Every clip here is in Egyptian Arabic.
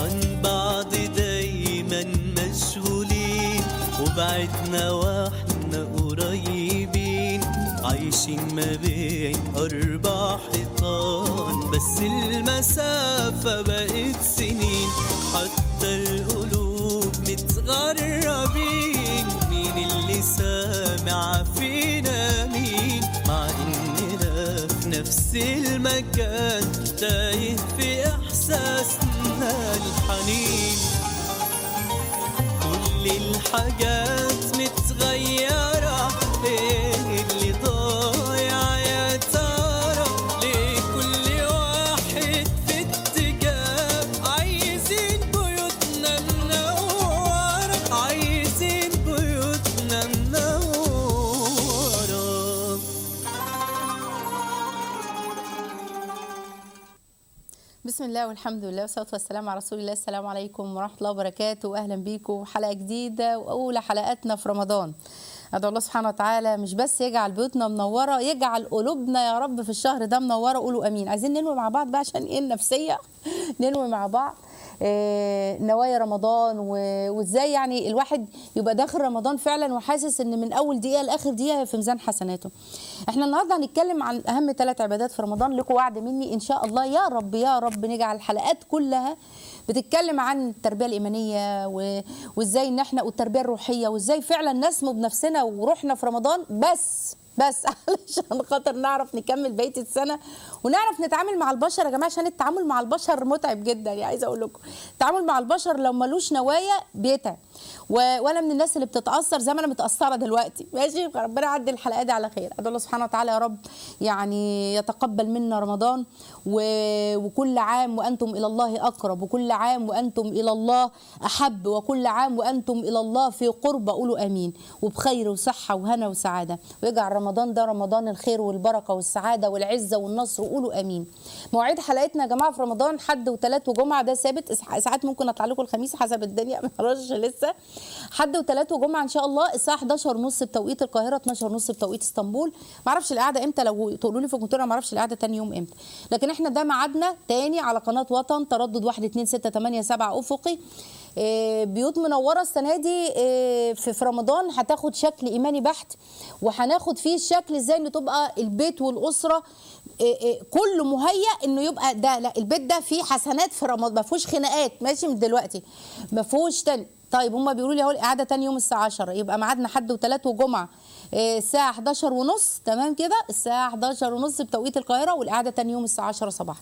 عن بعض دايما مشغولين وبعدنا واحنا قريبين عايشين ما بين أربع حيطان بس المسافة بقت سنين حتى القلوب متغربين مين اللي سامع فينا مين مع إننا في نفس المكان تايه في إحساسنا الحنين كل الحاجات متغيرة ايه اللي ضايع يا ترى ليه كل واحد في اتجاه عايزين بيوتنا منورة عايزين بيوتنا منورة بسم الله والحمد لله والصلاه والسلام على رسول الله السلام عليكم ورحمه الله وبركاته اهلا بيكم حلقه جديده واولى حلقاتنا في رمضان ادعو الله سبحانه وتعالى مش بس يجعل بيوتنا منوره يجعل قلوبنا يا رب في الشهر ده منوره قولوا امين عايزين ننوي مع بعض بقى عشان ايه النفسيه ننوي مع بعض آه، نوايا رمضان و- وازاي يعني الواحد يبقى داخل رمضان فعلا وحاسس ان من اول دقيقه لاخر دقيقه في ميزان حسناته. احنا النهارده هنتكلم عن اهم ثلاث عبادات في رمضان لكم وعد مني ان شاء الله يا رب يا رب نجعل الحلقات كلها بتتكلم عن التربيه الايمانيه و... وازاي ان احنا والتربيه الروحيه وازاي فعلا نسمو بنفسنا وروحنا في رمضان بس بس علشان خاطر نعرف نكمل بقيه السنه ونعرف نتعامل مع البشر يا جماعه عشان التعامل مع البشر متعب جدا يعني عايزه اقول لكم التعامل مع البشر لو ملوش نوايا بيتعب و... وانا من الناس اللي بتتاثر زي ما انا متاثره دلوقتي ماشي ربنا يعدي الحلقه دي على خير ادعو الله سبحانه وتعالى يا رب يعني يتقبل منا رمضان و... وكل عام وانتم الى الله اقرب وكل عام وانتم الى الله احب وكل عام وانتم الى الله في قرب قولوا امين وبخير وصحه وهنا وسعاده ويجعل رمضان ده رمضان الخير والبركه والسعاده والعزه والنصر وقولوا امين مواعيد حلقتنا يا جماعه في رمضان حد وثلاث وجمعه ده ثابت ساعات ممكن اطلع لكم الخميس حسب الدنيا ما اعرفش لسه حد وثلاث وجمعه ان شاء الله الساعه 11 ونص بتوقيت القاهره 12 ونص بتوقيت اسطنبول ما اعرفش القعده امتى لو تقولوا لي في الكنترول ما اعرفش القعده تاني يوم امتى لكن احنا ده ميعادنا تاني على قناه وطن تردد 1 2 6 8 7 افقي آه، بيوت منوره السنه دي آه، في في رمضان هتاخد شكل ايماني بحت وهناخد فيه الشكل ازاي ان تبقى البيت والاسره آه، آه، كله مهيأ انه يبقى ده لا البيت ده فيه حسنات في رمضان ما فيهوش خناقات ماشي من دلوقتي ما فيهوش تاني طيب هم بيقولوا لي اهو القعده تاني يوم الساعه 10 يبقى ميعادنا حد وثلاث وجمعه آه، الساعه 11 ونص تمام كده الساعه 11 ونص بتوقيت القاهره والقعده تاني يوم الساعه 10 صباحا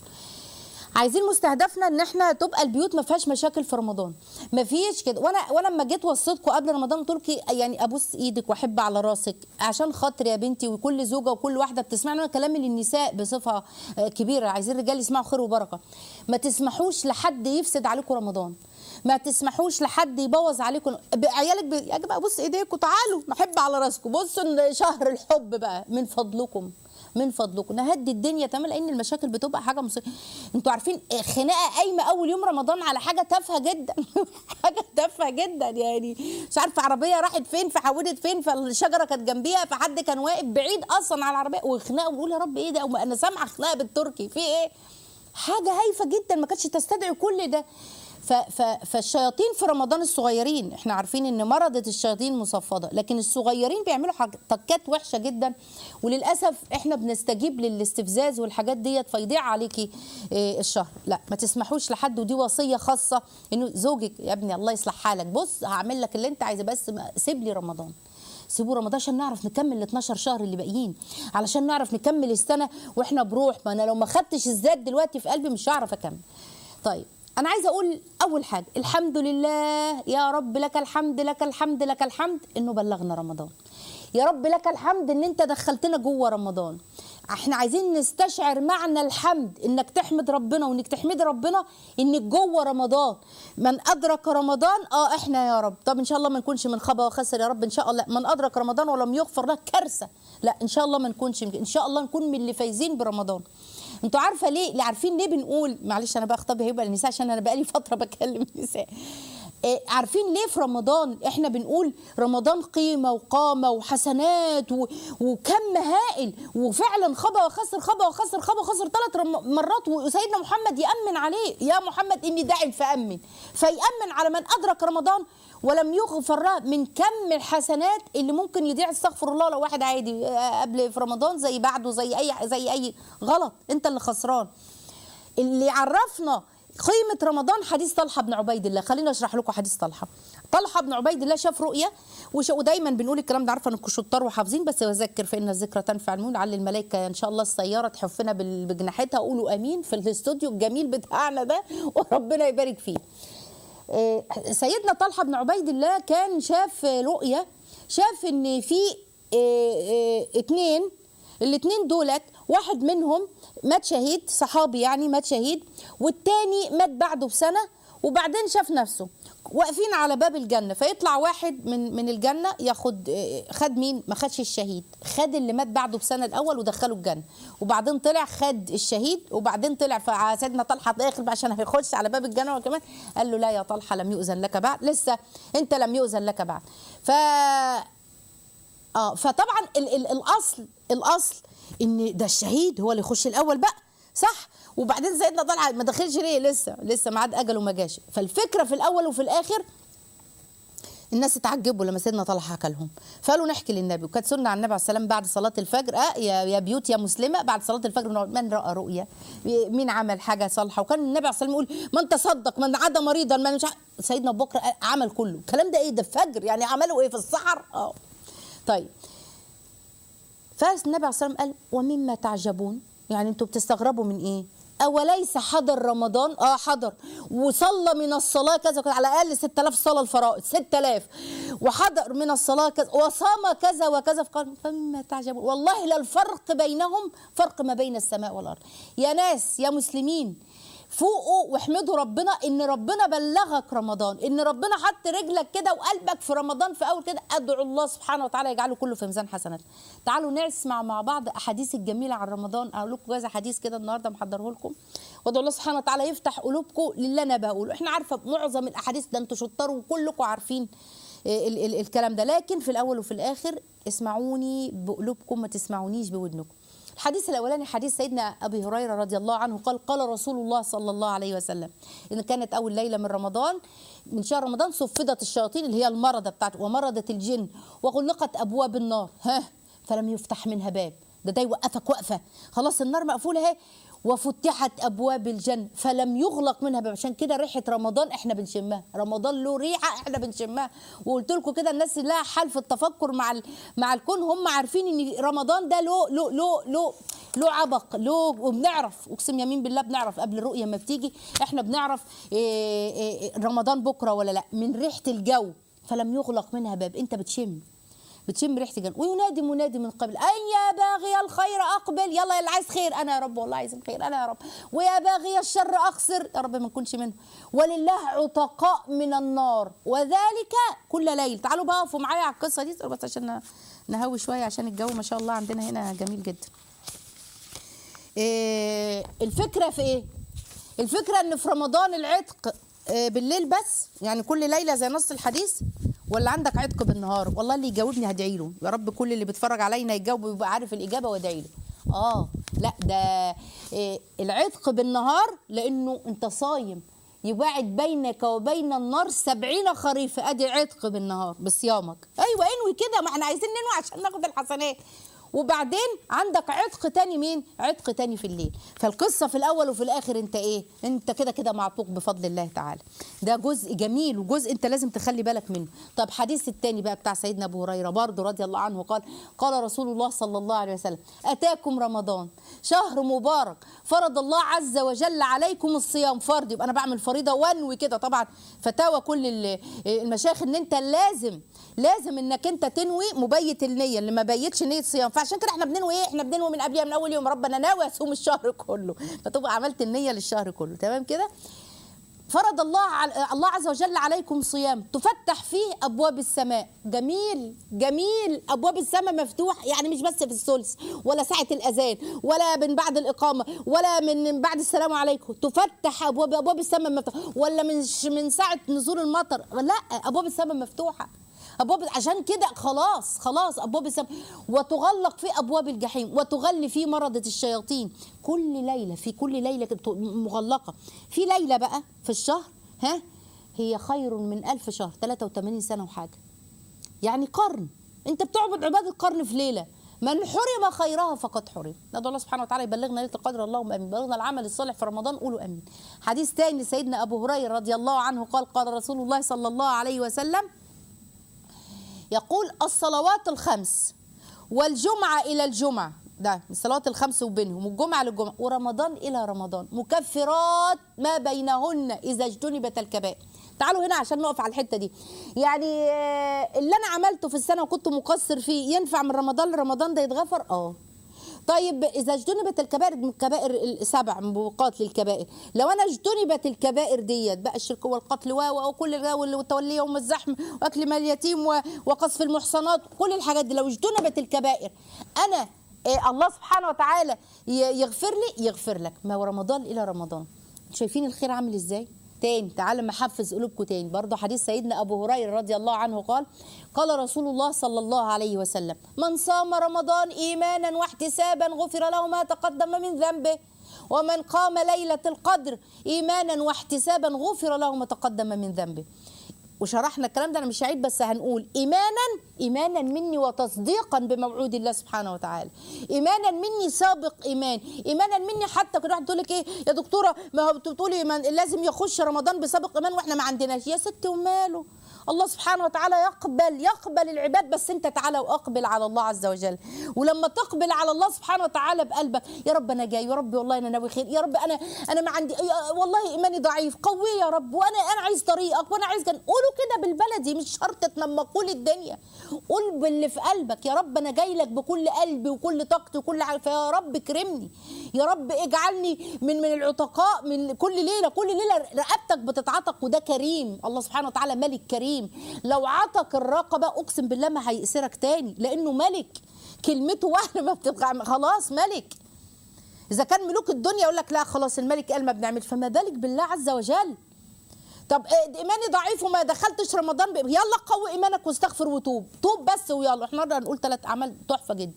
عايزين مستهدفنا ان احنا تبقى البيوت ما فيهاش مشاكل في رمضان ما فيش كده وانا وانا لما جيت وصيتكم قبل رمضان قلت لكم يعني ابوس ايدك واحب على راسك عشان خاطر يا بنتي وكل زوجه وكل واحده بتسمعنا انا كلامي للنساء بصفه آه، كبيره عايزين الرجال يسمعوا خير وبركه ما تسمحوش لحد يفسد عليكم رمضان ما تسمحوش لحد يبوظ عليكم ب- عيالك ب... يا جماعه بص ايديكم تعالوا محب على راسكم بصوا إن شهر الحب بقى من فضلكم من فضلكم نهدي الدنيا تمام لان المشاكل بتبقى حاجه مصيبه انتوا عارفين خناقه قايمه اول يوم رمضان على حاجه تافهه جدا حاجه تافهه جدا يعني مش عارفه عربيه راحت فين فحودت فين فالشجره كانت جنبيها فحد كان واقف بعيد اصلا على العربيه وخناقه ويقول يا رب ايه ده انا سامعه خناقه بالتركي في ايه حاجه هايفه جدا ما كانتش تستدعي كل ده ف ف فالشياطين في رمضان الصغيرين احنا عارفين ان مرضة الشياطين مصفدة لكن الصغيرين بيعملوا حاج- تكات وحشة جدا وللأسف احنا بنستجيب للاستفزاز والحاجات ديت فيضيع عليكي اه الشهر لا ما تسمحوش لحد ودي وصية خاصة انه زوجك يا ابني الله يصلح حالك بص هعمل لك اللي انت عايزه بس ما- سيب لي رمضان سيبوا رمضان عشان نعرف نكمل ال 12 شهر اللي باقيين علشان نعرف نكمل السنه واحنا بروح ما انا لو ما خدتش الذات دلوقتي في قلبي مش هعرف اكمل طيب انا عايزه اقول اول حاجه الحمد لله يا رب لك الحمد لك الحمد لك الحمد انه بلغنا رمضان يا رب لك الحمد ان انت دخلتنا جوه رمضان احنا عايزين نستشعر معنى الحمد انك تحمد ربنا وانك تحمد ربنا انك جوه رمضان من ادرك رمضان اه احنا يا رب طب ان شاء الله ما نكونش من خبا وخسر يا رب ان شاء الله من ادرك رمضان ولم يغفر له كارثه لا ان شاء الله ما نكونش ان شاء الله نكون من اللي فايزين برمضان انتوا عارفه ليه اللي عارفين ليه بنقول معلش انا بقى خطابي هيبقى للنساء عشان انا بقالي فتره بكلم النساء آه، عارفين ليه في رمضان احنا بنقول رمضان قيمه وقامه وحسنات و... وكم هائل وفعلا خبى وخسر خبى وخسر خبى وخسر ثلاث رم... مرات وسيدنا محمد يامن عليه يا محمد اني داع فامن فيامن على من ادرك رمضان ولم يغفر له من كم الحسنات اللي ممكن يضيع استغفر الله لو واحد عادي آه، قبل في رمضان زي بعده زي اي زي اي غلط انت اللي خسران اللي عرفنا قيمة رمضان حديث طلحة بن عبيد الله خلينا اشرح لكم حديث طلحة طلحة بن عبيد الله شاف رؤية وش- ودايما بنقول الكلام ده عارفه انكم شطار وحافظين بس بذكر فان الذكرى تنفع المؤمن لعل الملائكه ان شاء الله السياره تحفنا بال- بجناحتها قولوا امين في الاستوديو الجميل بتاعنا ده وربنا يبارك فيه آه، سيدنا طلحه بن عبيد الله كان شاف رؤيه شاف ان في آه، آه، اتنين الاتنين دولت واحد منهم مات شهيد صحابي يعني مات شهيد والتاني مات بعده بسنه وبعدين شاف نفسه واقفين على باب الجنه فيطلع واحد من من الجنه ياخد آه، خد مين ما خدش الشهيد خد اللي مات بعده بسنه الاول ودخله الجنه وبعدين طلع خد الشهيد وبعدين طلع فسيدنا طلحه داخل بقى عشان هيخش على باب الجنه هو كمان قال له لا يا طلحه لم يؤذن لك بعد لسه انت لم يؤذن لك بعد ف اه فطبعا ال ال الاصل الاصل ان ده الشهيد هو اللي يخش الاول بقى صح وبعدين سيدنا طلحه ما دخلش ليه لسه لسه ميعاد اجله ما جاش فالفكره في الاول وفي الاخر الناس اتعجبوا لما سيدنا طلحه حكى لهم فقالوا نحكي للنبي وكانت سنه عن النبي عليه السلام بعد صلاه الفجر آه يا يا بيوت يا مسلمه بعد صلاه الفجر بنقعد، من راى رؤيا مين عمل حاجه صالحه وكان النبي عليه السلام يقول من تصدق من عاد مريضا من مش ع- سيدنا ابو بكر عمل كله الكلام ده ايه ده فجر يعني عملوا ايه في السحر اه طيب فالنبي عليه الصلاه والسلام قال ومما تعجبون يعني انتوا بتستغربوا من ايه اوليس حضر رمضان اه حضر وصلى من الصلاه كذا وكذا على الاقل 6000 صلاه الفرائض 6000 وحضر من الصلاه كذا وصام كذا وكذا فقال فمما تعجبون والله لا الفرق بينهم فرق ما بين السماء والارض يا ناس يا مسلمين فوقوا واحمدوا ربنا ان ربنا بلغك رمضان ان ربنا حط رجلك كده وقلبك في رمضان في اول كده ادعو الله سبحانه وتعالى يجعله كله في ميزان حسنات تعالوا نسمع مع بعض احاديث الجميله عن رمضان اقول لكم كذا حديث كده النهارده محضره لكم وادعو الله سبحانه وتعالى يفتح قلوبكم للي انا بقوله احنا عارفه معظم الاحاديث ده انتوا شطار وكلكم عارفين ال ال الكلام ده لكن في الاول وفي الاخر اسمعوني بقلوبكم ما تسمعونيش بودنكم الحديث الاولاني حديث سيدنا ابي هريره رضي الله عنه قال قال رسول الله صلى الله عليه وسلم ان كانت اول ليله من رمضان من شهر رمضان صفدت الشياطين اللي هي المرضه بتاعته ومرضت الجن وغلقت ابواب النار ها فلم يفتح منها باب ده ده يوقفك وقفه خلاص النار مقفوله اهي وفتحت ابواب الجنه فلم يغلق منها باب عشان كده ريحه رمضان احنا بنشمها رمضان له ريحه احنا بنشمها وقلت لكم كده الناس اللي لها حال في التفكر مع ال- مع الكون هم عارفين ان رمضان ده له له له له له عبق له وبنعرف اقسم يمين بالله بنعرف قبل الرؤيه ما بتيجي احنا بنعرف إيه إيه رمضان بكره ولا لا من ريحه الجو فلم يغلق منها باب انت بتشم بتشم ريحه الجنه وينادي منادي من قبل اي يا باغي الخير اقبل يلا يا اللي عايز خير انا يا رب والله عايز الخير انا يا رب ويا باغي الشر اقصر يا رب ما نكونش منه ولله عتقاء من النار وذلك كل ليل تعالوا بقى اقفوا معايا على القصه دي بس عشان نهوي شويه عشان الجو ما شاء الله عندنا هنا جميل جدا إيه الفكره في ايه الفكره ان في رمضان العتق آه، بالليل بس يعني كل ليله زي نص الحديث ولا عندك عتق بالنهار والله اللي يجاوبني هدعي له يا رب كل اللي بيتفرج علينا يجاوب ويبقى عارف الاجابه وادعي له اه لا ده إيه العتق بالنهار لانه انت صايم يباعد بينك وبين النار سبعين خريف ادي عتق بالنهار بصيامك ايوه انوي كده ما احنا عايزين ننوي عشان ناخد الحسنات وبعدين عندك عتق تاني مين عتق تاني في الليل فالقصه في الاول وفي الاخر انت ايه انت كده كده معتوق بفضل الله تعالى ده جزء جميل وجزء انت لازم تخلي بالك منه طب حديث التاني بقى بتاع سيدنا ابو هريره برضه رضي الله عنه قال قال رسول الله صلى الله عليه وسلم اتاكم رمضان شهر مبارك فرض الله عز وجل عليكم الصيام فرض يبقى انا بعمل فريضه وانوي كده طبعا فتاوى كل ال- المشايخ ان انت لازم لازم انك انت تنوي مبيت النيه اللي ما بيتش نيه صيام فعشان كده احنا بننوي ايه احنا بننوي من قبلها من اول يوم ربنا ناوي اصوم الشهر كله فتبقى عملت النيه للشهر كله تمام كده فرض الله على الله عز وجل عليكم صيام تفتح فيه ابواب السماء جميل جميل ابواب السماء مفتوح يعني مش بس في الثلث ولا ساعه الاذان ولا من بعد الاقامه ولا من بعد السلام عليكم تفتح ابواب ابواب السماء مفتوحه ولا من من ساعه نزول المطر لا ابواب السماء مفتوحه ابواب عشان كده خلاص خلاص ابواب السماء وتغلق في ابواب الجحيم وتغلي في مرضة الشياطين كل ليله في كل ليله كده مغلقه في ليله بقى في الشهر ها هي خير من ألف شهر 83 سنه وحاجه يعني قرن انت بتعبد عباده قرن في ليله من حرم خيرها فقد حرم ندعو الله سبحانه وتعالى يبلغنا ليله القدر اللهم امين بلغنا العمل الصالح في رمضان قولوا امين حديث تاني لسيدنا ابو هريره رضي الله عنه قال قال رسول الله صلى الله عليه وسلم يقول الصلوات الخمس والجمعة إلى الجمعة ده الصلوات الخمس وبينهم والجمعة للجمعة ورمضان إلى رمضان مكفرات ما بينهن إذا اجتنبت الكبائر تعالوا هنا عشان نقف على الحتة دي يعني آه، اللي أنا عملته في السنة وكنت مقصر فيه ينفع من رمضان لرمضان ده يتغفر اه طيب اذا اجتنبت الكبائر من الكبائر السبع موبقات للكبائر لو انا اجتنبت الكبائر ديت بقى الشرك والقتل و- وكل ده وال- والتولي يوم الزحم واكل مال اليتيم و- وقذف المحصنات كل الحاجات دي لو اجتنبت الكبائر انا إيه الله سبحانه وتعالى ي- يغفر لي يغفر لك ما هو رمضان الى رمضان شايفين الخير عامل ازاي تاني تعالى محفز قلوبكم تاني برضه حديث سيدنا ابو هريره رضي الله عنه قال قال رسول الله صلى الله عليه وسلم من صام رمضان ايمانا واحتسابا غفر له ما تقدم من ذنبه ومن قام ليله القدر ايمانا واحتسابا غفر له ما تقدم من ذنبه وشرحنا الكلام ده انا مش هعيد بس هنقول ايمانا ايمانا مني وتصديقا بموعود الله سبحانه وتعالى ايمانا مني سابق ايمان ايمانا مني حتى كل واحد تقول لك ايه يا دكتوره ما هو بتقولي ما لازم يخش رمضان بسابق ايمان واحنا ما عندناش يا ست وماله الله سبحانه وتعالى يقبل يقبل العباد بس انت تعالى واقبل على الله عز وجل ولما تقبل على الله سبحانه وتعالى بقلبك يا رب انا جاي يا رب والله انا ناوي خير يا رب انا انا ما عندي يا- والله ايماني ضعيف قوي يا رب وانا انا عايز طريقك وانا عايز كان قولوا كده بالبلدي مش شرط تنمقوا لي الدنيا قول باللي في قلبك يا رب انا جاي لك بكل قلبي وكل طاقتي وكل حاجه فيا رب كرمني يا رب اجعلني من من العتقاء من كل ليله كل ليله رقبتك بتتعتق وده كريم الله سبحانه وتعالى ملك كريم لو عتق الرقبه اقسم بالله ما هيأسرك تاني لانه ملك كلمته واحده ما بتبقى خلاص ملك اذا كان ملوك الدنيا يقول لك لا خلاص الملك قال ما بنعملش فما بالك بالله عز وجل طب إيه ايماني ضعيف وما دخلتش رمضان ب... يلا قوي ايمانك واستغفر وتوب توب بس ويلا احنا نقدر نقول ثلاث اعمال تحفه جدا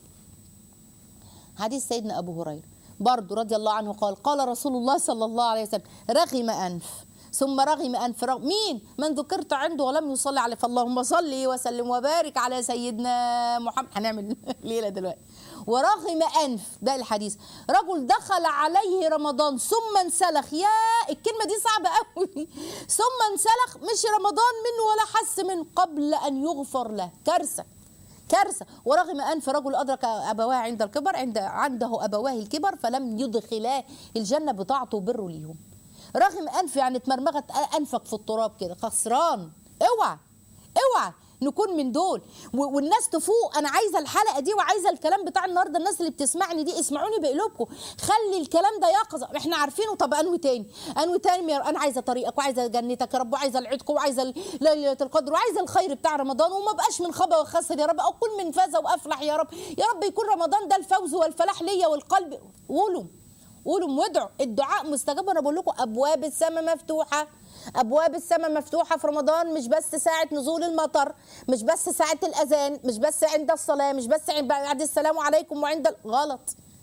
حديث سيدنا ابو هريره برضه رضي الله عنه قال قال رسول الله صلى الله عليه وسلم رغم انف ثم رغم انف رغم مين من ذكرت عنده ولم يصلي عليه فاللهم صل وسلم وبارك على سيدنا محمد هنعمل ليله دلوقتي ورغم انف ده الحديث رجل دخل عليه رمضان ثم انسلخ يا الكلمه دي صعبه قوي ثم انسلخ مش رمضان منه ولا حس منه قبل ان يغفر له كارثه كارثه ورغم انف رجل ادرك ابواه عند الكبر عند عنده ابواه الكبر فلم يدخلاه الجنه بطاعته وبره ليهم رغم انف يعني اتمرمغت انفك في التراب كده خسران اوعى اوعى نكون من دول و- والناس تفوق انا عايزه الحلقه دي وعايزه الكلام بتاع النهارده الناس اللي بتسمعني دي اسمعوني بقلوبكم خلي الكلام ده يقظه احنا عارفينه طب انوي تاني انوي تاني يا- انا عايزه طريقك وعايزه جنتك يا رب وعايزه العتق وعايزه ال- ليله القدر وعايزه الخير بتاع رمضان وما بقاش من خبا وخسر يا رب او كل من فاز وافلح يا رب يا رب يكون رمضان ده الفوز والفلاح ليا والقلب قولوا قولوا وادعوا الدعاء مستجاب انا بقول لكم ابواب السماء مفتوحه ابواب السماء مفتوحه في رمضان مش بس ساعه نزول المطر مش بس ساعه الاذان مش بس عند الصلاه مش بس عند- بعد السلام عليكم وعند ال- غلط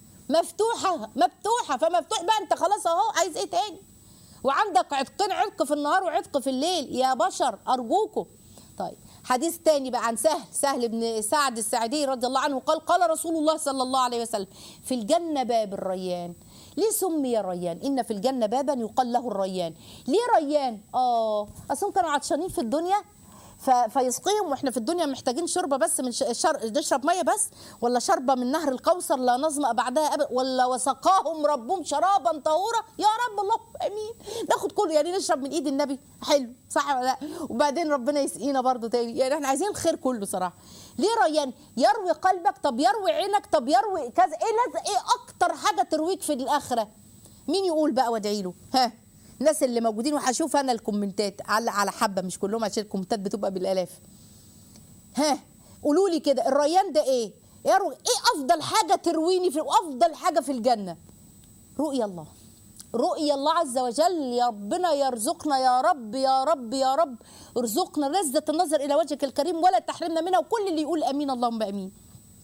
مفتوحه مفتوحه فمفتوح بقى انت خلاص اهو عايز ايه تاني وعندك عتقين عتق في النهار وعتق في الليل يا بشر ارجوكم طيب حديث تاني بقى عن سهل سهل بن سعد السعدي رضي الله عنه قال قال رسول الله صلى الله عليه وسلم في الجنة باب الريان ليه سمي الريان إن في الجنة بابا يقال له الريان ليه ريان آه أصلا كانوا عطشانين في الدنيا ف- فيسقيهم واحنا في الدنيا محتاجين شوربه بس من ش- شر... نشرب ميه بس ولا شربه من نهر الكوثر لا نظمأ بعدها أبدا ولا وسقاهم ربهم شرابا طهورا يا رب اللهم امين ناخد كله يعني نشرب من ايد النبي حلو صح ولا لا وبعدين ربنا يسقينا برضو تاني يعني احنا عايزين الخير كله صراحه ليه ريان يروي قلبك طب يروي عينك طب يروي كذا ايه لازم ايه اكتر حاجه ترويك في الاخره مين يقول بقى وادعي له ها الناس اللي موجودين وهشوف انا الكومنتات على على حبه مش كلهم عشان الكومنتات بتبقى بالالاف ها قولوا لي كده الريان ده ايه يا رو... ايه افضل حاجه ترويني في وافضل حاجه في الجنه رؤيا الله رؤيا الله عز وجل يا ربنا يرزقنا يا رب يا رب يا رب ارزقنا لذة النظر إلى وجهك الكريم ولا تحرمنا منها وكل اللي يقول أمين اللهم أمين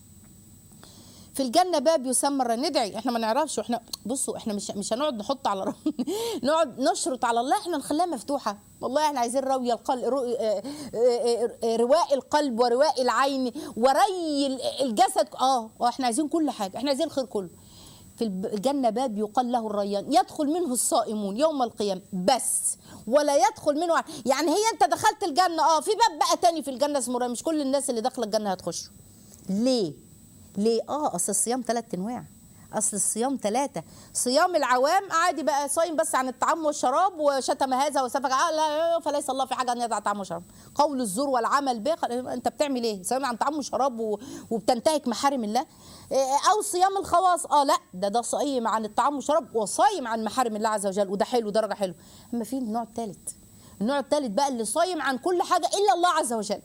في الجنة باب يسمى الر- ندعي احنا ما نعرفش واحنا بصوا احنا مش مش هنقعد نحط على ر- نقعد نشرط على الله احنا نخليها مفتوحة والله احنا عايزين روي القلب رو... اه- اه- اه- رواء القلب ورواء العين وري ال- الجسد اه واحنا عايزين كل حاجة احنا عايزين الخير كله في الب- الجنة باب يقال له الريان يدخل منه الصائمون يوم القيامة بس ولا يدخل منه ع- يعني هي انت دخلت الجنة اه في باب بقى تاني في الجنة اسمه ريان مش كل الناس اللي داخلة الجنة هتخشوا ليه ليه اه اصل الصيام ثلاث انواع اصل الصيام ثلاثه صيام العوام عادي بقى صايم بس عن الطعام والشراب وشتم هذا وسفك آه لا فليس الله في حاجه ان يدع طعام وشراب قول الزور والعمل به خل- انت بتعمل ايه صيام عن طعام وشراب و- وبتنتهك محارم الله إيه، او صيام الخواص اه لا ده ده صايم عن الطعام والشراب وصايم عن محارم الله عز وجل وده حلو درجه حلو اما في النوع الثالث النوع الثالث بقى اللي صايم عن كل حاجه الا الله عز وجل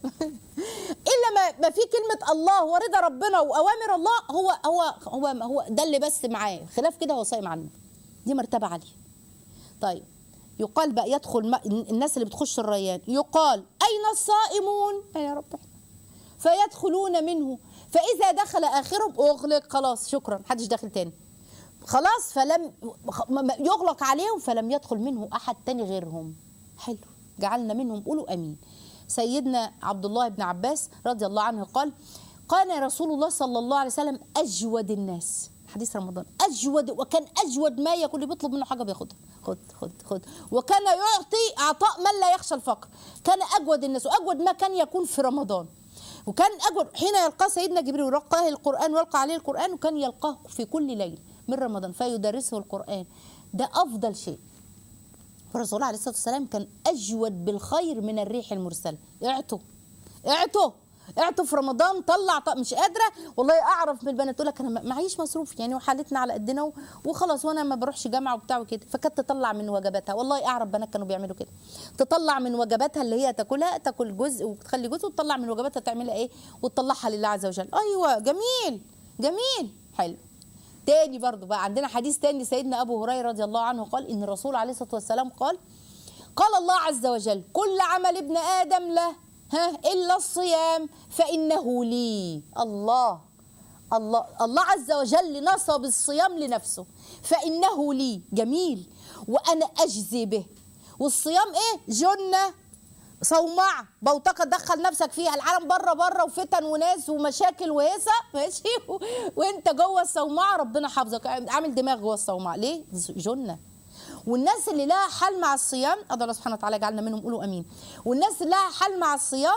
الا ما ما في كلمه الله ورضا ربنا واوامر الله هو هو هو هو ده اللي بس معاه خلاف كده هو صايم عنه دي مرتبه عاليه طيب يقال بقى يدخل ما الناس اللي بتخش الريان يقال اين الصائمون يا رب احنا فيدخلون منه فاذا دخل اخرهم اغلق خلاص شكرا محدش داخل تاني خلاص فلم يغلق عليهم فلم يدخل منه احد تاني غيرهم حلو جعلنا منهم قولوا امين سيدنا عبد الله بن عباس رضي الله عنه قال كان رسول الله صلى الله عليه وسلم اجود الناس حديث رمضان اجود وكان اجود ما يكون اللي بيطلب منه حاجه بياخدها خد خد خد وكان يعطي عطاء من لا يخشى الفقر كان اجود الناس واجود ما كان يكون في رمضان وكان اجود حين يلقاه سيدنا جبريل يلقاه القران ويلقى عليه القران وكان يلقاه في كل ليله من رمضان فيدرسه القران ده افضل شيء الرسول عليه الصلاه والسلام كان اجود بالخير من الريح المرسله اعطوا اعطوا اعطوا في رمضان طلع طق مش قادره والله اعرف من البنات تقول لك انا ما- معيش مصروف يعني وحالتنا على قدنا و- وخلاص وانا ما بروحش جامعه وبتاع وكده فكانت تطلع من وجباتها والله اعرف بنات كانوا بيعملوا كده تطلع من وجباتها اللي هي تاكلها تاكل جزء وتخلي جزء وتطلع من وجباتها تعملها ايه وتطلعها لله عز وجل ايوه جميل جميل حلو تاني برضو بقى عندنا حديث تاني سيدنا ابو هريره رضي الله عنه قال ان الرسول عليه الصلاه والسلام قال قال الله عز وجل كل عمل ابن ادم له ها الا الصيام فانه لي الله الله الله عز وجل نصب الصيام لنفسه فانه لي جميل وانا اجزي به والصيام ايه جنه صومعة بوتقة تدخل نفسك فيها العالم بره بره وفتن وناس ومشاكل وهيصة ماشي و... وانت جوه الصومعة ربنا حافظك عامل دماغ جوه الصومعة ليه؟ جنة والناس اللي لها حل مع الصيام أدعو الله سبحانه وتعالى يجعلنا منهم قولوا امين والناس اللي لها حل مع الصيام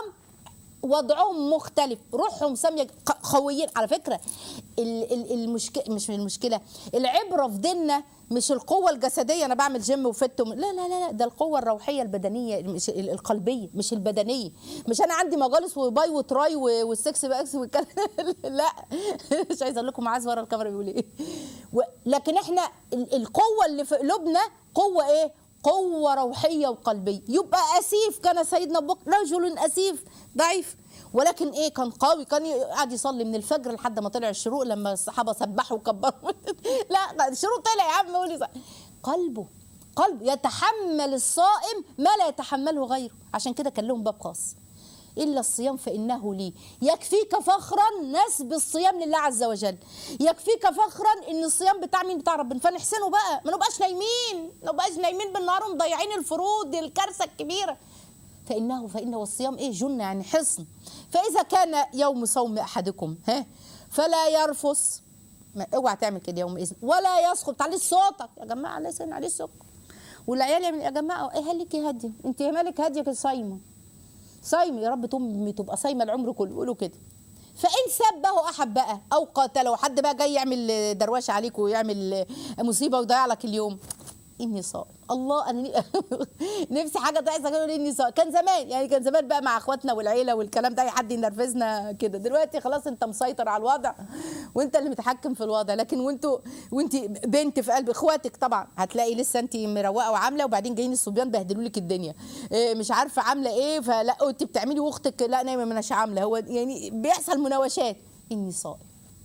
وضعهم مختلف روحهم ساميه ق- قويين على فكره ال- ال- المشكله مش المشكله العبره في ديننا مش القوه الجسديه انا بعمل جيم وفت وم- لا لا لا لا ده القوه الروحيه البدنيه مش ال- القلبيه مش البدنيه مش انا عندي مجالس وباي وتراي و- والسكس باكس والكلام لا مش عايزه اقول لكم معاذ ورا الكاميرا بيقول ايه و- لكن احنا ال- القوه اللي في قلوبنا قوه ايه قوة روحية وقلبية يبقى أسيف كان سيدنا أبو بكر رجل أسيف ضعيف ولكن ايه كان قوي كان قاعد يصلي من الفجر لحد ما طلع الشروق لما الصحابه سبحوا وكبروا لا الشروق طلع يا عم قولي صح. قلبه قلبه يتحمل الصائم ما لا يتحمله غيره عشان كده كان لهم باب خاص إلا الصيام فإنه لي يكفيك فخرا نسب الصيام لله عز وجل يكفيك فخرا إن الصيام بتاع مين بتاع ربنا فنحسنه بقى ما نبقاش نايمين ما نبقاش نايمين بالنهار ومضيعين الفروض دي الكارثة الكبيرة فإنه فإنه الصيام إيه جنة يعني حصن فإذا كان يوم صوم أحدكم ها فلا يرفث ما اوعى تعمل كده يومئذ ولا يسقط عليه صوتك يا جماعه ليس عليه سكر والعيال يعمل يا جماعه ايه هلك هاديه انت مالك هاديه كده صايمه صايمه يا رب تم تبقى صايمه العمر كله يقولوا كده فان سبه احد بقى او قاتله حد بقى جاي يعمل دروشه عليك ويعمل مصيبه ويضيع لك اليوم اني صائم الله انا ن- نفسي حاجه تحصل اقول اني صائم كان زمان يعني كان زمان بقى مع اخواتنا والعيله والكلام ده اي حد ينرفزنا كده دلوقتي خلاص انت مسيطر على الوضع وانت اللي متحكم في الوضع لكن وانتوا وانت بنت في قلب اخواتك طبعا هتلاقي لسه انت مروقه وعامله وبعدين جايين الصبيان بهدلوا لك الدنيا إيه مش عارفه عامله ايه فلا انت بتعملي واختك لا نايمه مش عامله هو يعني بيحصل مناوشات اني صائم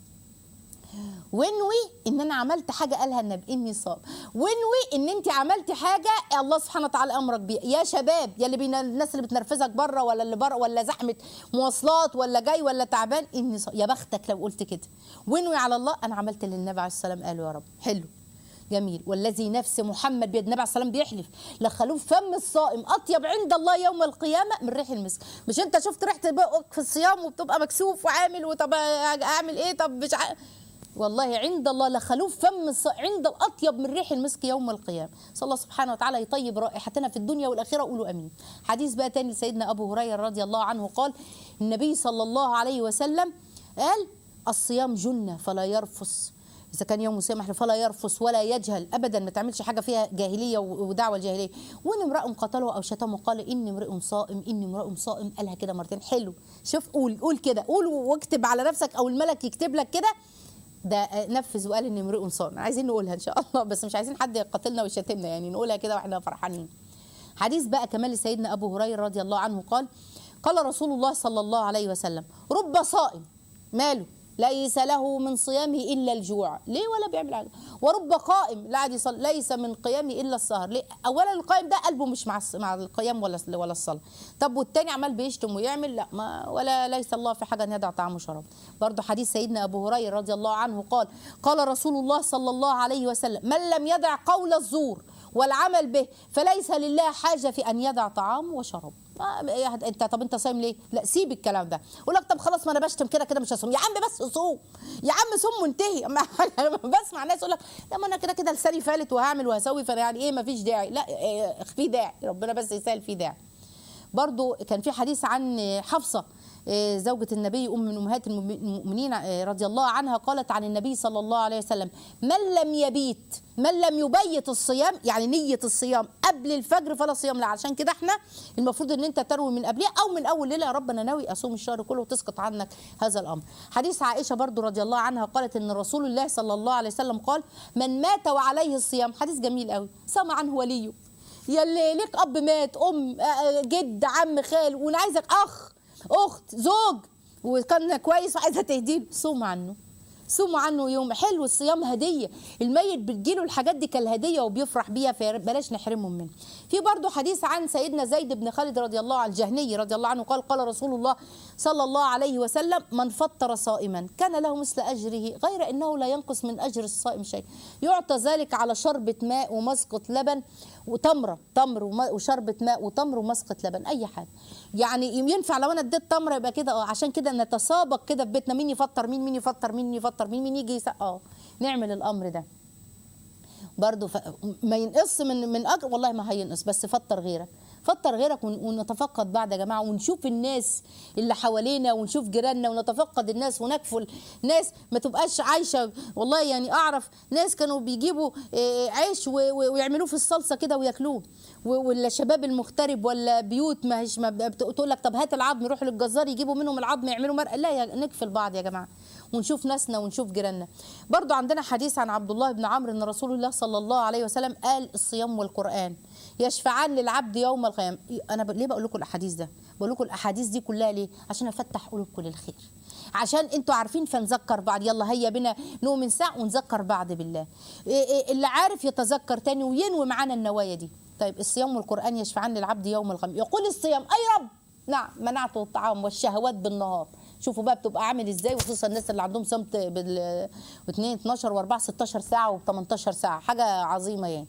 وانوي ان انا عملت حاجه قالها النبي اني صائم وانوي ان انت عملتي حاجه الله سبحانه وتعالى امرك بيها يا شباب يا اللي بين الناس اللي بتنرفزك بره ولا اللي بره ولا زحمه مواصلات ولا جاي ولا تعبان اني صائم يا بختك لو قلت كده وانوي على الله انا عملت اللي النبي عليه السلام قاله يا رب حلو جميل والذي نفس محمد بيد النبي عليه السلام بيحلف لخلوه فم الصائم اطيب عند الله يوم القيامه من ريح المسك مش انت شفت ريحه بقك في الصيام وبتبقى مكسوف وعامل وطب اعمل ايه طب مش ع... والله عند الله لخلوف فم الص... عند الاطيب من ريح المسك يوم القيامه صلى الله سبحانه وتعالى يطيب رائحتنا في الدنيا والاخره قولوا امين حديث بقى تاني لسيدنا ابو هريره رضي الله عنه قال النبي صلى الله عليه وسلم قال الصيام جنه فلا يرفث اذا كان يوم سمح فلا يرفث ولا يجهل ابدا ما تعملش حاجه فيها جاهليه ودعوه الجاهليه وان امرأ قتله او شتمه قال اني امرئ صائم اني امرئ صائم قالها كده مرتين حلو شوف قول قول كده قول واكتب على نفسك او الملك يكتب لك كده ده نفذ وقال ان امرئ صائم عايزين نقولها ان شاء الله بس مش عايزين حد يقاتلنا ويشتمنا يعني نقولها كده واحنا فرحانين حديث بقى كمان لسيدنا ابو هريره رضي الله عنه قال قال رسول الله صلى الله عليه وسلم رب صائم ماله ليس له من صيامه الا الجوع ليه ولا بيعمل حاجه ورب قائم لا عاد يصلي ليس من قيامه الا السهر ليه اولا القائم ده قلبه مش مع مع القيام ولا ولا الصلاه طب والتاني عمال بيشتم ويعمل لا ما ولا ليس الله في حاجه ان يدع طعام وشراب برضه حديث سيدنا ابو هريره رضي الله عنه قال قال رسول الله صلى الله عليه وسلم من لم يدع قول الزور والعمل به فليس لله حاجه في ان يدع طعام وشراب انت طب انت صايم ليه؟ لا سيب الكلام ده يقول لك طب خلاص ما انا بشتم كده كده مش هصوم يا عم بس صوم يا عم صوم وانتهي بسمع ناس يقول لك لا ما انا كده كده لساني فالت وهعمل وهسوي فانا يعني ايه ما فيش داعي لا إيه في داعي ربنا بس يسهل في داعي برضو كان في حديث عن حفصه زوجة النبي أم من أمهات المؤمنين رضي الله عنها قالت عن النبي صلى الله عليه وسلم من لم يبيت من لم يبيت الصيام يعني نية الصيام قبل الفجر فلا صيام لا عشان كده احنا المفروض ان انت تروي من قبلها او من اول ليله يا رب انا ناوي اصوم الشهر كله وتسقط عنك هذا الامر. حديث عائشه برضو رضي الله عنها قالت ان رسول الله صلى الله عليه وسلم قال من مات وعليه الصيام حديث جميل قوي صام عنه وليه يلي ليك اب مات ام جد عم خال وانا عايزك اخ اخت زوج وكان كويس وعايزه تهديه صوم عنه صوموا عنه يوم حلو الصيام هديه الميت بتجيله الحاجات دي كالهديه وبيفرح بيها فبلاش نحرمهم منه في برضه حديث عن سيدنا زيد بن خالد رضي الله عنه الجهني رضي الله عنه قال قال رسول الله صلى الله عليه وسلم من فطر صائما كان له مثل اجره غير انه لا ينقص من اجر الصائم شيء يعطى ذلك على شربة ماء ومسقط لبن وتمره تمر وشربة ماء وتمر ومسقط لبن اي حاجه يعني ينفع لو انا اديت تمره يبقى كده اه عشان كده نتسابق كده في بيتنا مين يفطر مين مين يفطر مين يفطر مين مين يجي يسق اه نعمل الامر ده برضه ف... ما ينقص من من اجر والله ما هينقص بس فطر غيرك فطر غيرك ونتفقد بعد يا جماعه ونشوف الناس اللي حوالينا ونشوف جيراننا ونتفقد الناس ونكفل ناس ما تبقاش عايشه والله يعني اعرف ناس كانوا بيجيبوا عيش ويعملوه في الصلصه كده وياكلوه ولا شباب المغترب ولا بيوت ما هيش ما تقول لك طب هات العظم يروحوا للجزار يجيبوا منهم العظم يعملوا مرقه لا يا نكفل بعض يا جماعه ونشوف ناسنا ونشوف جيراننا برضو عندنا حديث عن عبد الله بن عمرو ان رسول الله صلى الله عليه وسلم قال الصيام والقران يشفعان للعبد يوم القيامه انا ب... ليه بقول لكم الاحاديث ده بقول لكم الاحاديث دي كلها ليه عشان افتح قلوبكم للخير عشان انتوا عارفين فنذكر بعض يلا هيا بنا نؤمن ساعه ونذكر بعض بالله اللي عارف يتذكر تاني وينوي معانا النوايا دي طيب الصيام والقران يشفعان للعبد يوم القيامه يقول الصيام اي رب نعم منعته الطعام والشهوات بالنهار شوفوا بقى بتبقى عامل ازاي وخصوصا الناس اللي عندهم صمت بال 2 12 و4 16 ساعه و18 ساعه حاجه عظيمه يعني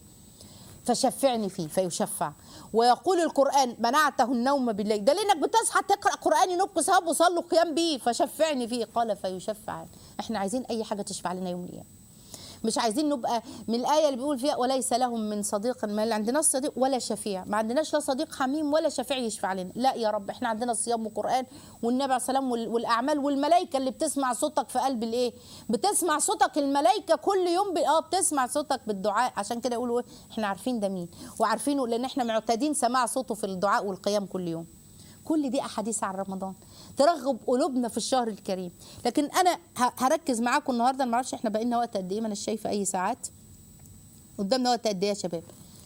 فشفعني فيه فيشفع ويقول القرآن منعته النوم بالليل ده لأنك بتصحى تقرأ قرآن ينوب صحاب وصلوا قيام بيه فشفعني فيه قال فيشفع احنا عايزين أي حاجة تشفع لنا يوم القيامة مش عايزين نبقى من الآية اللي بيقول فيها وليس لهم من صديق ما عندناش صديق ولا شفيع ما عندناش لا صديق حميم ولا شفيع يشفع لنا لا يا رب احنا عندنا الصيام والقرآن والنبي عليه السلام والأعمال والملائكة اللي بتسمع صوتك في قلب الإيه بتسمع صوتك الملائكة كل يوم اه بتسمع صوتك بالدعاء عشان كده يقولوا احنا عارفين ده مين وعارفينه لأن احنا معتادين سماع صوته في الدعاء والقيام كل يوم كل دي احاديث عن رمضان ترغب قلوبنا في الشهر الكريم لكن انا ه- هركز معاكم النهارده ما اعرفش احنا بقينا وقت قد ايه ما انا شايفه اي ساعات قدامنا وقت قد ايه يا شباب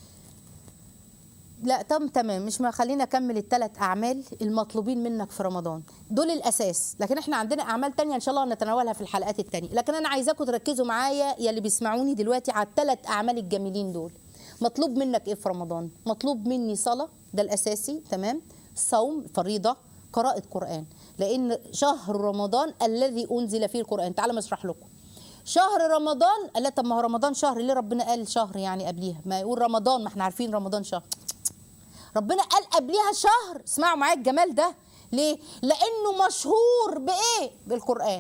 لا طب تمام مش ما خلينا اكمل الثلاث اعمال المطلوبين منك في رمضان دول الاساس لكن احنا عندنا اعمال تانية ان شاء الله نتناولها في الحلقات التانية لكن انا عايزاكم تركزوا معايا يا اللي بيسمعوني دلوقتي على الثلاث اعمال الجميلين دول مطلوب منك ايه في رمضان مطلوب مني صلاه ده الاساسي تمام صوم فريضه قراءه قران لان شهر رمضان الذي انزل فيه القران تعالوا ما اشرح لكم شهر رمضان لا طب ما هو رمضان شهر ليه ربنا قال شهر يعني قبليها ما يقول رمضان ما احنا عارفين رمضان شهر ربنا قال قبليها شهر اسمعوا معايا الجمال ده ليه لانه مشهور بايه بالقران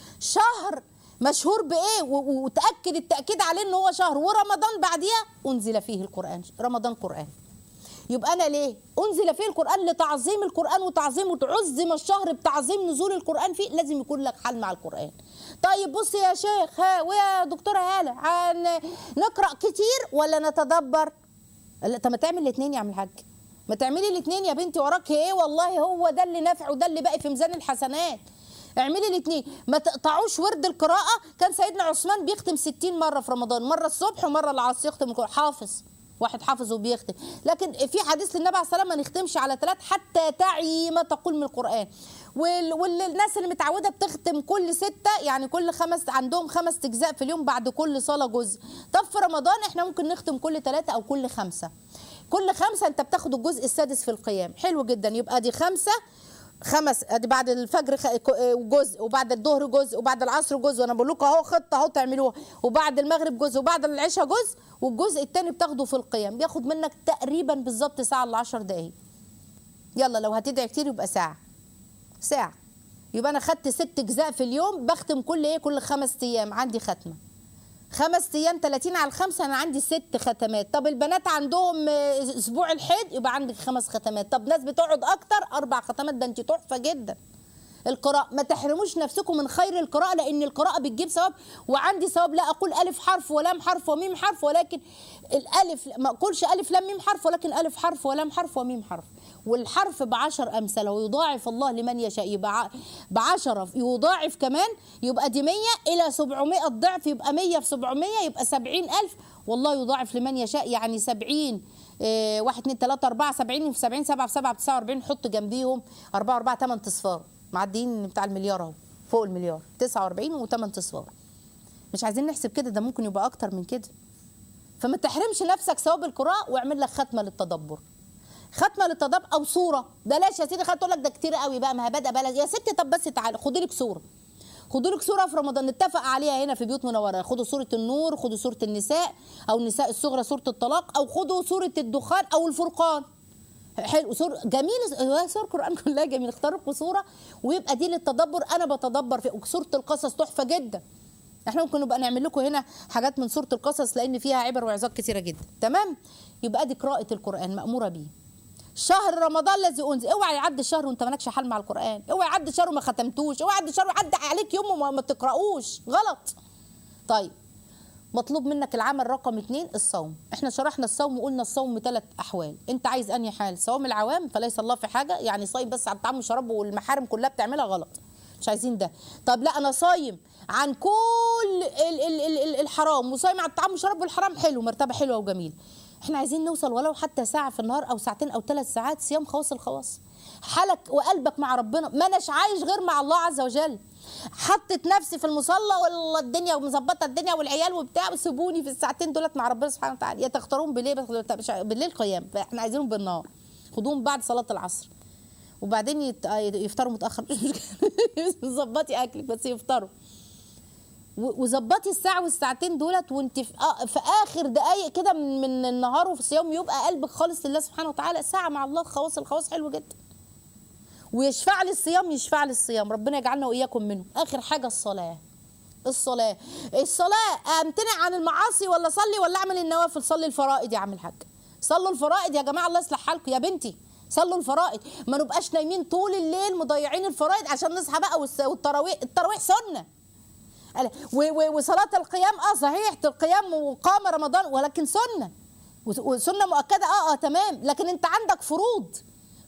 شهر مشهور بايه و- و- وتاكد التاكيد عليه ان هو شهر ورمضان بعديها انزل فيه القران رمضان قران يبقى انا ليه انزل فيه القران لتعظيم القران وتعظيم وتعظم الشهر بتعظيم نزول القران فيه لازم يكون لك حل مع القران طيب بص يا شيخ ها ويا دكتوره هاله هن- نقرا كتير ولا نتدبر لا طب ما تعمل الاثنين يا عم الحاج ما تعملي الاثنين يا بنتي وراك ايه والله هو ده اللي نافع وده اللي باقي في ميزان الحسنات اعملي الاثنين ما تقطعوش ورد القراءه كان سيدنا عثمان بيختم 60 مره في رمضان مره الصبح ومره العصر يختم القرآن. حافظ واحد حافظ وبيختم لكن في حديث للنبي عليه الصلاه والسلام ما نختمش على ثلاث حتى تعي ما تقول من القران وال- والناس اللي متعوده بتختم كل سته يعني كل خمس عندهم خمس اجزاء في اليوم بعد كل صلاه جزء طب في رمضان احنا ممكن نختم كل ثلاثه او كل خمسه كل خمسه انت بتاخد الجزء السادس في القيام حلو جدا يبقى دي خمسه خمس ادي بعد الفجر خ- ك- جزء وبعد الظهر جزء وبعد العصر جزء وانا بقول لكم اهو خطه اهو تعملوها وبعد المغرب جزء وبعد العشاء جزء والجزء الثاني بتاخده في القيام بياخد منك تقريبا بالظبط ساعه ل 10 دقائق يلا لو هتدعي كتير يبقى ساعه ساعه يبقى انا خدت ست اجزاء في اليوم بختم كل ايه كل خمس ايام عندي ختمه خمس ايام 30 على الخمسه انا عندي ست ختمات طب البنات عندهم آه، اسبوع الحيض يبقى عندك خمس ختمات طب ناس بتقعد اكتر اربع ختمات ده انت تحفه جدا القراءة ما تحرموش نفسكم من خير القراءة لأن القراءة بتجيب ثواب وعندي ثواب لا أقول ألف حرف ولام حرف وميم حرف ولكن الألف ما أقولش ألف لام ميم حرف ولكن ألف حرف ولام حرف وميم حرف والحرف بعشر أمثله ويضاعف الله لمن يشاء يبقى ع- بعشرة يضاعف كمان يبقى دي 100 إلى 700 ضعف يبقى 100 في 700 يبقى 70 ألف والله يضاعف لمن يشاء يعني 70 إيه، واحد اتنين تلاتة أربعة سبعين في سبعين سبعة في سبعة بتسعة وأربعين حط جنبيهم أربعة أربعة تمن تصفار معديين بتاع المليار أهو فوق المليار تسعة وأربعين وتمن تصفار مش عايزين نحسب كده ده ممكن يبقى أكتر من كده فما تحرمش نفسك ثواب القراءة واعمل لك ختمة للتدبر ختمه للتدبر او صوره بلاش يا سيدي خد تقول لك ده كتير قوي بقى ما هي بدا بلاش يا ستي طب بس تعالى خدي لك صوره خدوا لك صوره في رمضان نتفق عليها هنا في بيوت منوره خدوا صوره النور خدوا صوره النساء او النساء الصغرى صوره الطلاق او خدوا صوره الدخان او الفرقان حلو صور جميل هو صور القران كلها جميل اختاروا لكم صوره ويبقى دي للتدبر انا بتدبر في وصوره القصص تحفه جدا احنا ممكن نبقى نعمل لكم هنا حاجات من سوره القصص لان فيها عبر وعظات كثيره جدا تمام يبقى دي قراءه القران ماموره بيه شهر رمضان الذي انزل اوعى يعدي الشهر وانت مالكش حل مع القران اوعى يعدي الشهر وما ختمتوش اوعى يعدي الشهر ويعدي عليك يوم وما ما تقراوش غلط طيب مطلوب منك العمل رقم اتنين الصوم احنا شرحنا الصوم وقلنا الصوم ثلاث احوال انت عايز انهي حال صوم العوام فليس الله في حاجه يعني صايم بس على الطعام والشراب والمحارم كلها بتعملها غلط مش عايزين ده طب لا انا صايم عن كل ال ال ال ال الحرام وصايم على الطعام والشراب والحرام حلو مرتبه حلوه وجميل احنا عايزين نوصل ولو حتى ساعه في النهار او ساعتين او ثلاث ساعات صيام خواص الخواص حالك وقلبك مع ربنا ما اناش عايش غير مع الله عز وجل حطت نفسي في المصلى والله الدنيا ومظبطه الدنيا والعيال وبتاع سيبوني في الساعتين دولت مع ربنا سبحانه وتعالى يا تختارون بالليل بس مش- بالليل قيام احنا عايزينهم بالنهار خدوهم بعد صلاه العصر وبعدين يت- يفطروا متاخر مش مشكله ظبطي اكلك بس يفطروا و- وظبطي الساعه والساعتين دولت وانت في, آه في اخر دقايق كده من, من النهار وفي الصيام يبقى قلبك خالص لله سبحانه وتعالى ساعه مع الله خواص الخواص حلو جدا ويشفع لي الصيام يشفع لي الصيام ربنا يجعلنا واياكم منه اخر حاجه الصلاه الصلاه الصلاه امتنع عن المعاصي ولا اصلي ولا اعمل النوافل صلي الفرائض يا عم الحاج صلوا الفرائض يا جماعه الله يصلح حالكم يا بنتي صلوا الفرائض ما نبقاش نايمين طول الليل مضيعين الفرائض عشان نصحى بقى والس- والتراويح التراويح سنه قال- و- و- وصلاة القيام اه صحيح القيام وقام رمضان ولكن سنة وس- وسنة مؤكدة اه اه تمام لكن انت عندك فروض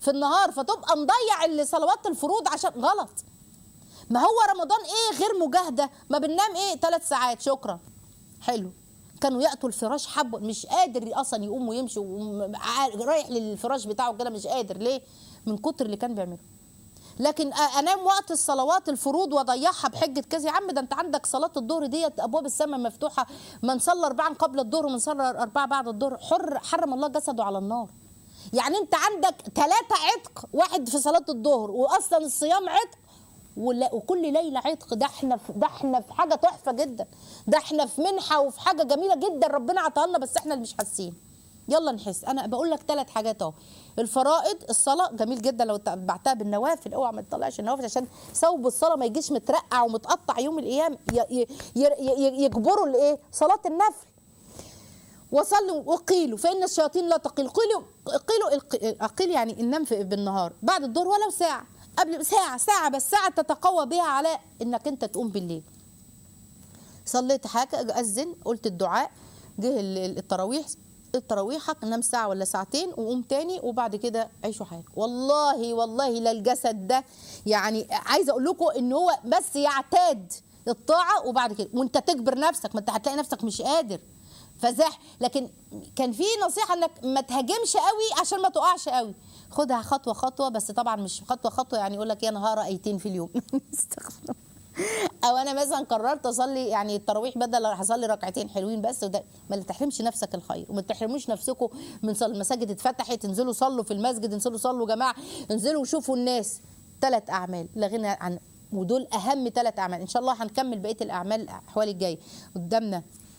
في النهار فتبقى مضيع الصلوات الفروض عشان غلط ما هو رمضان ايه غير مجاهده ما بننام ايه ثلاث ساعات شكرا حلو كانوا ياتوا الفراش حبوا مش قادر اصلا يقوم ويمشي وم- رايح للفراش بتاعه كده مش قادر ليه من كتر اللي كان بيعمله لكن أ- انام وقت الصلوات الفروض واضيعها بحجه كذا يا عم ده انت عندك صلاه الظهر ديت ابواب السماء مفتوحه من صلى اربعا قبل الظهر ومن صلى اربعه بعد الظهر حر حرم الله جسده على النار يعني انت عندك ثلاثه عتق واحد في صلاه الظهر واصلا الصيام عتق ولا- وكل ليله عتق ده احنا في ده احنا في حاجه تحفه جدا ده احنا في منحه وفي حاجه جميله جدا ربنا عطاها لنا بس احنا اللي مش حاسين يلا نحس انا بقول لك ثلاث حاجات اهو الفرائض الصلاه جميل جدا لو تبعتها بالنوافل اوعى ما تطلعش النوافل عشان ثوب الصلاه ما يجيش مترقع ومتقطع يوم القيامه ي- ي- ي- يجبروا الايه صلاه النفل وصلوا وقيلوا فان الشياطين لا تقيل قيلوا قيلوا الق- اقيل يعني النام في- بالنهار بعد الظهر ولو ساعه قبل ساعه ساعه بس ساعه تتقوى بها على انك انت تقوم بالليل صليت حاجه اذن قلت الدعاء جه ال- ال- التراويح التراويحك نام ساعه ولا ساعتين وقوم تاني وبعد كده عيشوا حياتك والله والله لا الجسد ده يعني عايزه اقول لكم ان هو بس يعتاد الطاعه وبعد كده وانت تجبر نفسك ما انت هتلاقي نفسك مش قادر فزاح لكن كان في نصيحه انك ما تهاجمش قوي عشان ما تقعش قوي خدها خطوه خطوه بس طبعا مش خطوه خطوه يعني يقول لك يا نهار ايتين في اليوم استغفر او انا مثلا قررت اصلي يعني التراويح بدل هصلي ركعتين حلوين بس وده ما تحرمش نفسك الخير وما تحرموش نفسكم من صل... المساجد اتفتحت انزلوا صلوا في المسجد انزلوا صلوا يا جماعه انزلوا وشوفوا الناس ثلاث اعمال لا غنى عن ودول اهم ثلاث اعمال ان شاء الله هنكمل بقيه الاعمال الاحوال الجايه قدامنا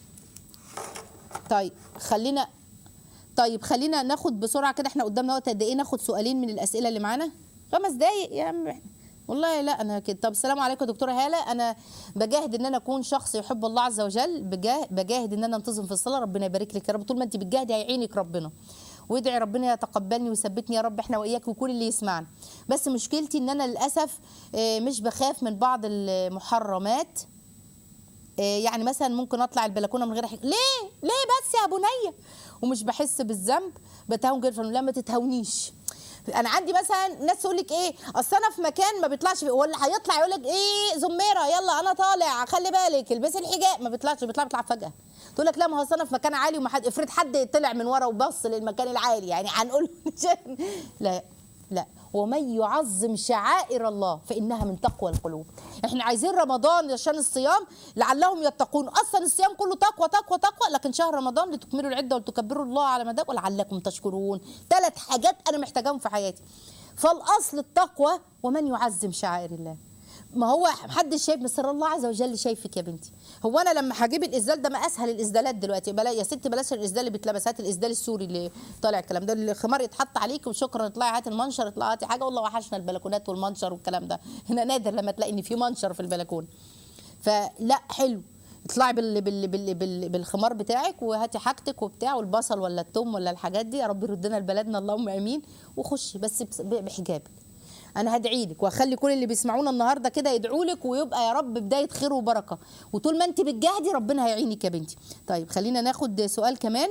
طيب خلينا طيب خلينا ناخد بسرعه كده احنا قدامنا وقت قد ايه ناخد سؤالين من الاسئله اللي معانا خمس دقايق يا عم إحنا- والله لا انا كده طب السلام عليكم يا دكتوره هاله انا بجاهد ان انا اكون شخص يحب الله عز وجل بجاه بجاهد ان انا انتظم في الصلاه ربنا يبارك لك يا رب طول ما انت بتجاهدي هيعينك ربنا وادعي ربنا يتقبلني ويثبتني يا رب احنا واياك وكل اللي يسمعنا بس مشكلتي ان انا للاسف آه، مش بخاف من بعض المحرمات آه، يعني مثلا ممكن اطلع البلكونه من غير حاجه ليه ليه بس يا بنيه ومش بحس بالذنب بتهون جدا لا ما تتهونيش انا عندي مثلا ناس تقول لك ايه اصل انا في مكان ما بيطلعش فيه ولا هيطلع يقول لك ايه زميره يلا انا طالع خلي بالك البسي الحجاب ما بيطلعش بيطلع بيطلع فجاه تقول لك لا ما هو أصل انا في مكان عالي وما حد افرض حد طلع من ورا وبص للمكان العالي يعني هنقول لا لا ومن يعظم شعائر الله فانها من تقوى القلوب احنا عايزين رمضان عشان الصيام لعلهم يتقون اصلا الصيام كله تقوى تقوى تقوى لكن شهر رمضان لتكملوا العده ولتكبروا الله على مداه ولعلكم تشكرون ثلاث حاجات انا محتاجاهم في حياتي فالاصل التقوى ومن يعظم شعائر الله ما هو محدش شايف بس الله عز وجل شايفك يا بنتي هو انا لما هجيب الاسدال ده ما اسهل الاسدالات دلوقتي بلا يا ستي بلاش الاسدال اللي بيتلبس هات الاسدال السوري اللي طالع الكلام ده الخمار يتحط عليك وشكرا اطلعي هات المنشر اطلعي هاتي حاجه والله وحشنا البلكونات والمنشر والكلام ده هنا نادر لما تلاقي ان في منشر في البلكونه فلا حلو اطلعي بال بال بال بال بالخمار بتاعك وهاتي حاجتك وبتاع والبصل ولا التوم ولا الحاجات دي يا رب يردنا لبلدنا اللهم امين وخشي بس بس- بحجابك انا هدعي لك واخلي كل اللي بيسمعونا النهارده كده يدعوا لك ويبقى يا رب بدايه خير وبركه وطول ما انت بتجاهدي ربنا هيعينك يا بنتي طيب خلينا ناخد سؤال كمان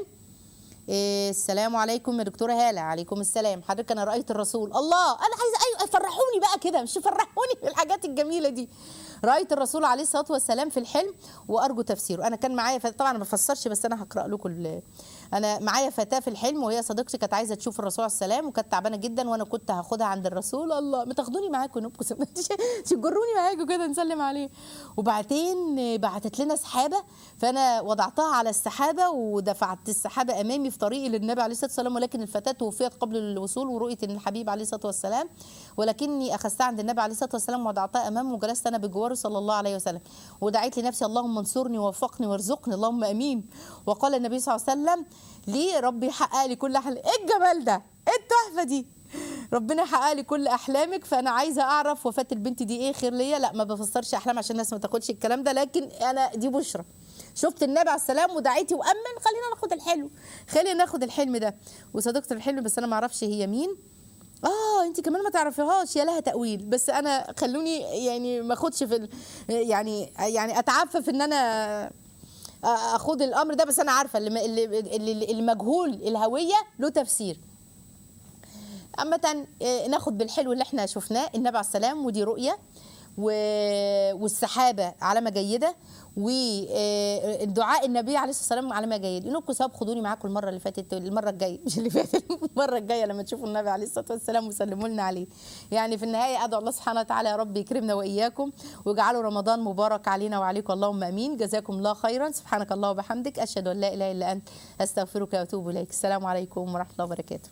إيه السلام عليكم يا دكتوره هاله عليكم السلام حضرتك انا رايت الرسول الله انا عايزه ايوه فرحوني بقى كده مش فرحوني بالحاجات الجميله دي رايت الرسول عليه الصلاه والسلام في الحلم وارجو تفسيره انا كان معايا فتاة طبعا ما بفسرش بس انا هقرا لكم ال- انا معايا فتاه في الحلم وهي صديقتي كانت عايزه تشوف الرسول عليه السلام وكانت تعبانه جدا وانا كنت هاخدها عند الرسول الله ما تاخدوني معاكم نبكوا تجروني معاكم كده نسلم عليه وبعدين بعتت لنا سحابه فانا وضعتها على السحابه ودفعت السحابه امامي في طريقي للنبي عليه الصلاه والسلام ولكن الفتاه توفيت قبل الوصول ورؤيه ان الحبيب عليه الصلاه والسلام ولكني اخذتها عند النبي عليه الصلاه والسلام ووضعتها امامه وجلست انا بجواره صلى الله عليه وسلم ودعيت لنفسي اللهم انصرني ووفقني وارزقني اللهم امين وقال النبي صلى الله عليه وسلم لي ربي حقق لي كل حل ايه الجمال ده ايه التحفه دي ربنا يحقق لي كل احلامك فانا عايزه اعرف وفاه البنت دي ايه خير ليا لا ما بفسرش احلام عشان الناس ما تاخدش الكلام ده لكن انا دي بشرى شفت النبي عليه السلام ودعيتي وامن خلينا ناخد الحلو خلينا ناخد الحلم ده وصديقه الحلم بس انا ما اعرفش هي مين اه انت كمان ما تعرفيهاش يا لها تاويل بس انا خلوني يعني ما اخدش في ال- يعني يعني اتعفف ان انا اخد الامر ده بس انا عارفه اللي اللي اللي- المجهول الهويه له تفسير عامة آه، ناخد بالحلو اللي احنا شفناه النبي عليه السلام ودي رؤية و- والسحابة علامة جيدة والدعاء النبي عليه الصلاة والسلام علامة جيدة لكم سبب خدوني معاكم المرة اللي فاتت المرة الجاية مش اللي فاتت المرة الجاية لما تشوفوا النبي عليه الصلاة والسلام وسلموا لنا عليه يعني في النهاية أدعو الله سبحانه وتعالى يا رب يكرمنا وإياكم ويجعله رمضان مبارك علينا وعليكم اللهم أمين جزاكم الله خيرا سبحانك الله وبحمدك أشهد أن لا إله إلا أنت أستغفرك وأتوب إليك السلام عليكم ورحمة الله وبركاته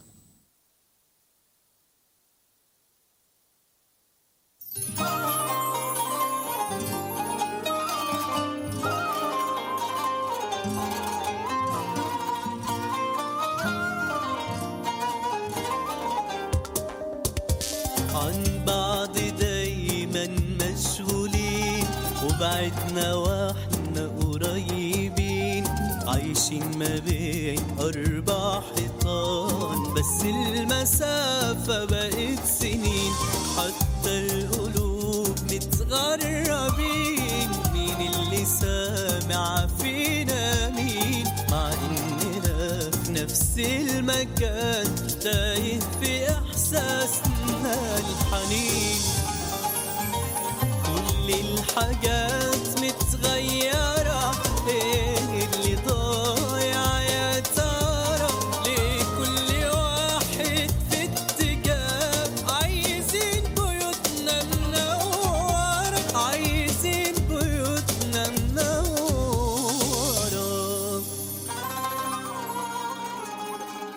عن بعض دايما مشغولين وبعدنا واحنا قريبين عايشين ما بين أربع حيطان بس المسافة بقت سنين حتى القلوب متغربين مين اللي سامع فينا مين مع إننا في نفس المكان تايه في إحساسنا الحنين كل الحاجات